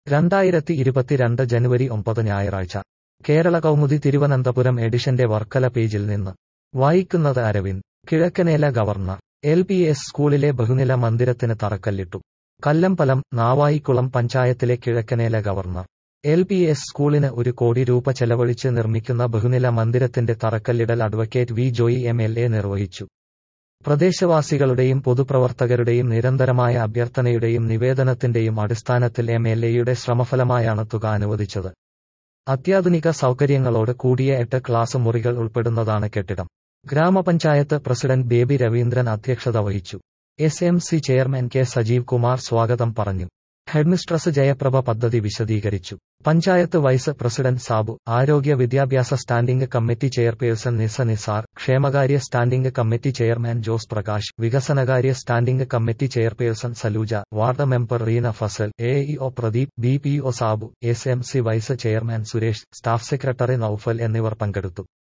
രണ്ടായിരത്തി ഇരുപത്തിരണ്ട് ജനുവരി ഒമ്പത് ഞായറാഴ്ച കേരള കൗമുദി തിരുവനന്തപുരം എഡിഷന്റെ വർക്കല പേജിൽ നിന്ന് വായിക്കുന്നത് Aravind Kizhakkanela governor L P S സ്കൂളിലെ ബഹുനില മന്ദിരത്തിന് തറക്കല്ലിട്ടു കല്ലമ്പലം നാവായിക്കുളം പഞ്ചായത്തിലെ Kizhakkanela governor L P S സ്കൂളിന് ഒരു കോടി രൂപ ചെലവഴിച്ച് നിർമ്മിക്കുന്ന ബഹുനില മന്ദിരത്തിന്റെ തറക്കല്ലിടൽ advocate V Joy M L A നിർവഹിച്ചു പ്രദേശവാസികളുടെയും പൊതുപ്രവർത്തകരുടെയും നിരന്തരമായ അഭ്യർത്ഥനയുടെയും നിവേദനത്തിന്റെയും അടിസ്ഥാനത്തിൽ എം എൽ എയുടെ ശ്രമഫലമായാണ് തുക അനുവദിച്ചത് അത്യാധുനിക സൗകര്യങ്ങളോട് കൂടിയ എട്ട് ക്ലാസ് മുറികൾ ഉൾപ്പെടുന്നതാണ് കെട്ടിടം ഗ്രാമപഞ്ചായത്ത് പ്രസിഡന്റ് ബേബി രവീന്ദ്രൻ അധ്യക്ഷത വഹിച്ചു S M C chairman K Sajeev Kumar സ്വാഗതം പറഞ്ഞു ഹെഡ്മിസ്ട്രസ് ജയപ്രഭ പദ്ധതി വിശദീകരിച്ചു പഞ്ചായത്ത് വൈസ് പ്രസിഡന്റ് സാബു ആരോഗ്യ വിദ്യാഭ്യാസ standing committee chairperson Nisa Nisar ക്ഷേമകാര്യ standing committee chairman Jose Prakash വികസനകാര്യ standing committee chairperson Saluja ward member Reena Fasal A EO Pradeep B P O Sabu S M C vice chairman Suresh staff secretary Noufal എന്നിവർ പങ്കെടുത്തു